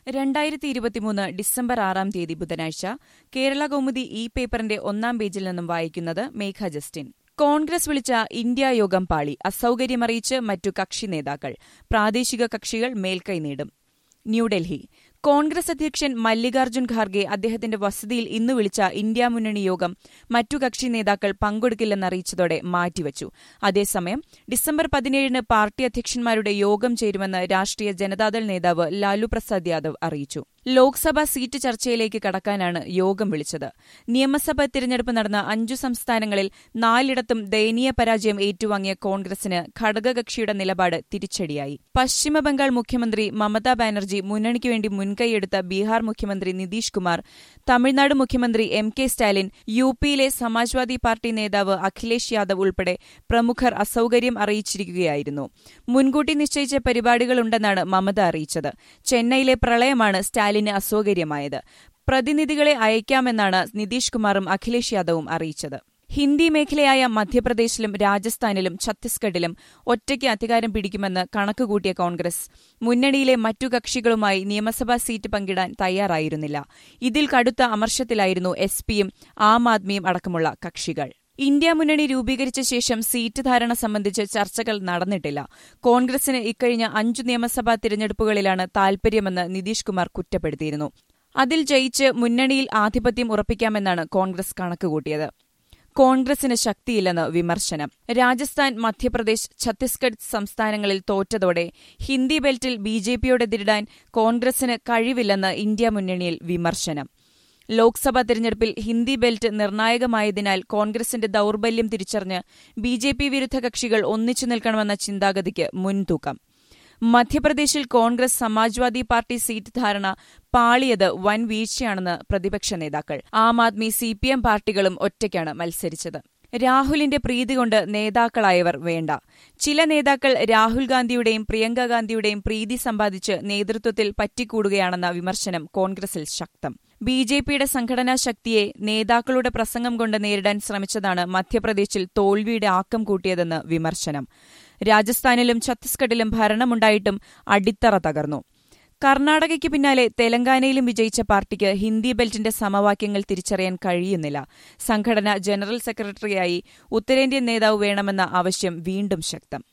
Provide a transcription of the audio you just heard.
രണ്ടായിരത്തി ഇരുപത്തിമൂന്ന് ഡിസംബർ ആറാം തീയതി ബുധനാഴ്ച കേരള കൗമുദി ഇ പേപ്പറിന്റെ ഒന്നാം പേജിൽ നിന്നും വായിക്കുന്നത് മേഘ ജസ്റ്റിൻ കോൺഗ്രസ് വിളിച്ച ഇന്ത്യ യോഗം പാളി അസൌകര്യമറിയിച്ച് മറ്റു കക്ഷി നേതാക്കൾ പ്രാദേശിക കക്ഷികൾ മേൽക്കൈ നേടും ന്യൂഡൽഹി കോൺഗ്രസ് അധ്യക്ഷൻ മല്ലികാർജ്ജുൻ ഖാർഗെ അദ്ദേഹത്തിന്റെ വസതിയിൽ ഇന്ന് വിളിച്ച ഇന്ത്യ മുന്നണി യോഗം മറ്റു കക്ഷി നേതാക്കൾ പങ്കെടുക്കില്ലെന്നറിയിച്ചതോടെ മാറ്റിവച്ചു അതേസമയം ഡിസംബർ പതിനേഴിന് പാർട്ടി അധ്യക്ഷന്മാരുടെ യോഗം ചേരുമെന്ന് രാഷ്ട്രീയ ജനതാദൾ നേതാവ് ലാലു പ്രസാദ് യാദവ് അറിയിച്ചു ലോക്സഭാ സീറ്റ് ചർച്ചയിലേക്ക് കടക്കാനാണ് യോഗം വിളിച്ചത് നിയമസഭാ തിരഞ്ഞെടുപ്പ് നടന്ന അഞ്ചു സംസ്ഥാനങ്ങളിൽ നാലിടത്തും ദയനീയ പരാജയം ഏറ്റുവാങ്ങിയ കോൺഗ്രസിന് ഘടകകക്ഷിയുടെ നിലപാട് തിരിച്ചടിയായി പശ്ചിമബംഗാൾ മുഖ്യമന്ത്രി മമതാ ബാനർജി മുന്നണിക്ക് വേണ്ടി മുൻകൈയെടുത്ത ബീഹാർ മുഖ്യമന്ത്രി നിതീഷ് കുമാർ തമിഴ്നാട് മുഖ്യമന്ത്രി എം കെ സ്റ്റാലിൻ യു പിയിലെ സമാജ്വാദി പാർട്ടി നേതാവ് അഖിലേഷ് യാദവ് ഉൾപ്പെടെ പ്രമുഖർ അസൌകര്യം അറിയിച്ചിരിക്കുകയായിരുന്നു മുൻകൂട്ടി നിശ്ചയിച്ച പരിപാടികളുണ്ടെന്നാണ് മമത അറിയിച്ചത് ചെന്നൈയിലെ പ്രളയമാണ് സ്റ്റാലിന് അസൌകര്യമായത് പ്രതിനിധികളെ അയക്കാമെന്നാണ് നിതീഷ് കുമാറും അഖിലേഷ് യാദവും അറിയിച്ചത് ഹിന്ദി മേഖലയായ മധ്യപ്രദേശിലും രാജസ്ഥാനിലും ഛത്തീസ്ഗഡിലും ഒറ്റയ്ക്ക് അധികാരം പിടിക്കുമെന്ന് കണക്കുകൂട്ടിയ കോൺഗ്രസ് മുന്നണിയിലെ മറ്റു കക്ഷികളുമായി നിയമസഭാ സീറ്റ് പങ്കിടാൻ തയ്യാറായിരുന്നില്ല ഇതിൽ കടുത്ത അമർഷത്തിലായിരുന്നു എസ് പിയും ആം ആദ്മിയും അടക്കമുള്ള കക്ഷികൾ ഇന്ത്യ മുന്നണി രൂപീകരിച്ച ശേഷം സീറ്റ് ധാരണ സംബന്ധിച്ച് ചർച്ചകൾ നടന്നിട്ടില്ല കോൺഗ്രസിന് ഇക്കഴിഞ്ഞ അഞ്ചു നിയമസഭാ തിരഞ്ഞെടുപ്പുകളിലാണ് താൽപര്യമെന്ന് നിതീഷ് കുമാർ കുറ്റപ്പെടുത്തിയിരുന്നു അതിൽ ജയിച്ച് മുന്നണിയിൽ ആധിപത്യം ഉറപ്പിക്കാമെന്നാണ് കോൺഗ്രസ് കണക്കുകൂട്ടിയത് കോൺഗ്രസിന് ശക്തിയില്ലെന്ന് വിമർശനം രാജസ്ഥാൻ മധ്യപ്രദേശ് ഛത്തീസ്ഗഡ് സംസ്ഥാനങ്ങളിൽ തോറ്റതോടെ ഹിന്ദി ബെൽറ്റിൽ ബി ജെ പിയോടെതിരിടാൻ കോൺഗ്രസിന് കഴിവില്ലെന്ന് ഇന്ത്യ മുന്നണിയിൽ വിമർശനം ലോക്സഭാ തെരഞ്ഞെടുപ്പിൽ ഹിന്ദി ബെൽറ്റ് നിർണായകമായതിനാൽ കോൺഗ്രസിന്റെ ദൌർബല്യം തിരിച്ചറിഞ്ഞ് ബി ജെ പി വിരുദ്ധ കക്ഷികൾ ഒന്നിച്ചു നിൽക്കണമെന്ന ചിന്താഗതിക്ക് മുൻതൂക്കം മധ്യപ്രദേശിൽ കോൺഗ്രസ് സമാജ്വാദി പാർട്ടി സീറ്റ് ധാരണ പാളിയത് വൻ വീഴ്ചയാണെന്ന് പ്രതിപക്ഷ നേതാക്കൾ Aam Aadmi C P M പാർട്ടികളും ഒറ്റയ്ക്കാണ് മത്സരിച്ചത് രാഹുലിന്റെ പ്രീതി കൊണ്ട് നേതാക്കളായവർ വേണ്ട ചില നേതാക്കൾ രാഹുൽ ഗാന്ധിയുടെയും പ്രിയങ്ക ഗാന്ധിയുടെയും പ്രീതി സമ്പാദിച്ച് നേതൃത്വത്തിൽ പറ്റിക്കൂടുകയാണെന്ന വിമർശനം കോൺഗ്രസിൽ ശക്തം ബി ജെ പിയുടെ സംഘടനാ ശക്തിയെ നേതാക്കളുടെ പ്രസംഗം കൊണ്ട് നേരിടാൻ ശ്രമിച്ചതാണ് മധ്യപ്രദേശിൽ തോൽവിയുടെ ആക്കം കൂട്ടിയതെന്ന് വിമർശനം രാജസ്ഥാനിലും ഛത്തീസ്ഗഡിലും ഭരണമുണ്ടായിട്ടും അടിത്തറ തകർന്നു കർണാടകയ്ക്ക് പിന്നാലെ തെലങ്കാനയിലും വിജയിച്ച പാർട്ടിക്ക് ഹിന്ദി ബെൽറ്റിന്റെ സമവാക്യങ്ങൾ തിരിച്ചറിയാൻ കഴിയുന്നില്ല സംഘടന ജനറൽ സെക്രട്ടറിയായി ഉത്തരേന്ത്യൻ നേതാവ് വേണമെന്ന ആവശ്യം വീണ്ടും ശക്തം